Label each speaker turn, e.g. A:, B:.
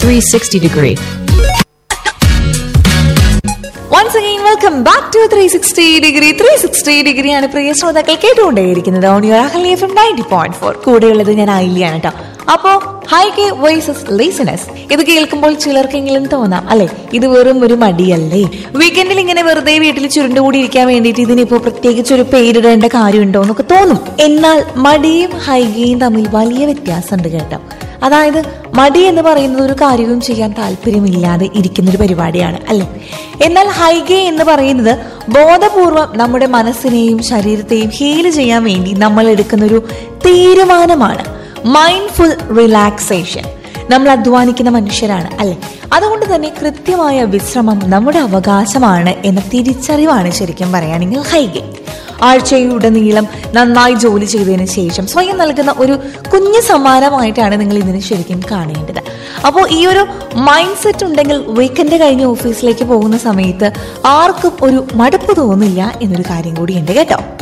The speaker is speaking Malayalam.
A: 360 degree.
B: Once again welcome back to three sixty degree three sixty degree ആണ് പ്രിയ ശ്രോതാക്കൾ കേട്ടുകൊണ്ടേയിരിക്കുന്നത് on your Ahalia F M ninety point four കൂടെയുള്ളത് ഞാൻ ആയില്യാണ് കേട്ടോ അപ്പോ ഹൈ കെ വോയിസസ് ലേസിനസ് ഇത് കേൾക്കുമ്പോൾ ചിലർക്കെങ്കിലും തോന്നാം അല്ലെ ഇത് വെറും ഒരു മടിയല്ലേ വീക്കെൻഡിൽ ഇങ്ങനെ വെറുതെ വീട്ടിൽ ചുരുണ്ടുകൂടിയിരിക്കാൻ വേണ്ടിയിട്ട് ഇതിനിപ്പോ പ്രത്യേകിച്ച് ഒരു പേരിടേണ്ട കാര്യമുണ്ടോ എന്നൊക്കെ തോന്നും എന്നാൽ മടിയും ഹൈകയും തമ്മിൽ വലിയ വ്യത്യാസമുണ്ട് കേട്ടോ അതായത് മടി എന്ന് പറയുന്നത് ഒരു കാര്യവും ചെയ്യാൻ താല്പര്യമില്ലാതെ ഇരിക്കുന്ന ഒരു പരിപാടിയാണ് അല്ലെ എന്നാൽ ഹൈഗേ എന്ന് പറയുന്നത് ബോധപൂർവം നമ്മുടെ മനസ്സിനെയും ശരീരത്തെയും ഹീൽ ചെയ്യാൻ വേണ്ടി നമ്മൾ എടുക്കുന്ന ഒരു തീരുമാനമാണ് മൈൻഡ്ഫുൾ റിലാക്സേഷൻ നമ്മൾ അധ്വാനിക്കുന്ന മനുഷ്യരാണ് അല്ലെ അതുകൊണ്ട് തന്നെ കൃത്യമായ വിശ്രമം നമ്മുടെ അവകാശമാണ് എന്ന തിരിച്ചറിവാണ് ശരിക്കും പറയുകയാണെങ്കിൽ ഹൈഗേ ആഴ്ചയിലുടനീളം നന്നായി ജോലി ചെയ്തതിന് ശേഷം സ്വയം നൽകുന്ന ഒരു കുഞ്ഞു സമ്മാനമായിട്ടാണ് നിങ്ങൾ ഇതിനെ ശരിക്കും കാണേണ്ടത് അപ്പോൾ ഈ ഒരു മൈൻഡ് സെറ്റ് ഉണ്ടെങ്കിൽ വീക്കെൻഡ് കഴിഞ്ഞ് ഓഫീസിലേക്ക് പോകുന്ന സമയത്ത് ആർക്കും ഒരു മടുപ്പ് തോന്നില്ല എന്നൊരു കാര്യം കൂടിയുണ്ട് കേട്ടോ